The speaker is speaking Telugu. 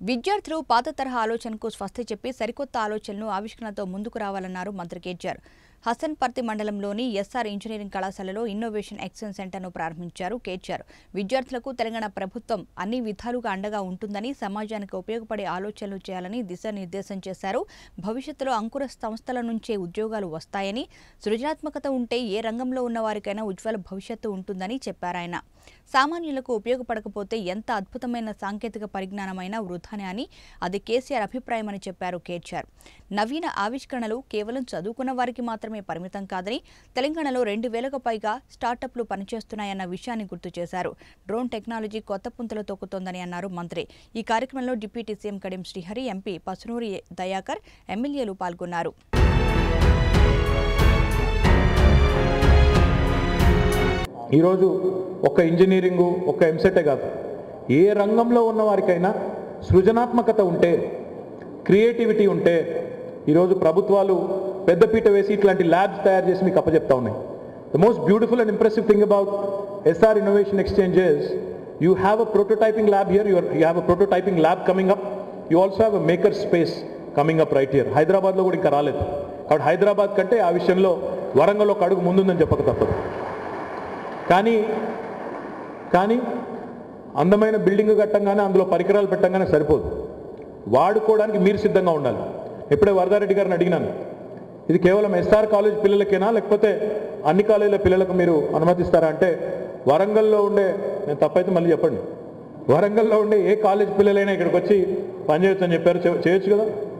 విద్యార్థులు పాత తరహా ఆలోచనకు స్వస్తి చెప్పి సరికొత్త ఆలోచనలు ఆవిష్కరణతో ముందుకు రావాలన్నారు మంత్రి కేటీఆర్ హసన్పర్తి మండలంలోని ఎస్ఆర్ ఇంజనీరింగ్ కళాశాలలో ఇన్నోవేషన్ ఎక్సలెన్స్ సెంటర్ను ప్రారంభించారు కేటీఆర్ విద్యార్థులకు తెలంగాణ ప్రభుత్వం అన్ని విధాలుగా అండగా ఉంటుందని సమాజానికి ఉపయోగపడే ఆలోచనలు చేయాలని దిశానిర్దేశం చేశారు భవిష్యత్తులో అంకుర సంస్థల నుంచే ఉద్యోగాలు వస్తాయని సృజనాత్మకత ఉంటే ఏ రంగంలో ఉన్న వారికైనా ఉజ్వల భవిష్యత్తు ఉంటుందని చెప్పారాయన సామాన్యులకు ఉపయోగపడకపోతే ఎంత అద్భుతమైన సాంకేతిక పరిజ్ఞానమైనా వృధానే అని అది కేసీఆర్ అభిప్రాయమని చెప్పారు కేటీఆర్ నవీన ఆవిష్కరణలు కేవలం చదువుకున్న వారికి మాత్రమే పరిమితం కాదని తెలంగాణలో రెండు వేలకు పైగా స్టార్టప్లు పనిచేస్తున్నాయన్న విషయాన్ని గుర్తు చేశారు డ్రోన్ టెక్నాలజీ కొత్త పుంతలు తొక్కుతోందని అన్నారు మంత్రి ఈ కార్యక్రమంలో deputy CM Kadiyam Srihari MP Pasunoori Dayakar ఎమ్మెల్యేలు పాల్గొన్నారు ఈరోజు ఒక ఇంజనీరింగు ఒక ఎంసెటే కాదు ఏ రంగంలో ఉన్న వారికైనా సృజనాత్మకత ఉంటే క్రియేటివిటీ ఉంటే ఈరోజు ప్రభుత్వాలు పెద్దపీట వేసి ఇట్లాంటి ల్యాబ్స్ తయారు చేసి మీకు అప్పచెప్తా ఉన్నాయి the most beautiful and impressive thing about S R innovation exchanges you have a prototyping lab here you you have a prototyping lab coming up you also have a maker space coming up right here హైదరాబాద్లో కూడా ఇంకా రాలేదు కాబట్టి హైదరాబాద్ కంటే ఆ విషయంలో వరంగల్ ఒక అడుగు ముందుందని చెప్పక తప్పదు కానీ కానీ అందమైన బిల్డింగ్ కట్టంగానే అందులో పరికరాలు పెట్టంగానే సరిపోదు వాడుకోవడానికి మీరు సిద్ధంగా ఉండాలి ఎప్పుడే వరదారెడ్డి గారిని అడిగినాను ఇది కేవలం ఎస్ఆర్ కాలేజ్ పిల్లలకేనా లేకపోతే అన్ని కాలేజీల పిల్లలకు మీరు అనుమతిస్తారా అంటే వరంగల్లో ఉండే నేను తప్పైతే మళ్ళీ చెప్పండి వరంగల్లో ఉండే ఏ కాలేజ్ పిల్లలైనా ఇక్కడికి వచ్చి పనిచేయొచ్చు అని చెప్పారు చే- చేయొచ్చు కదా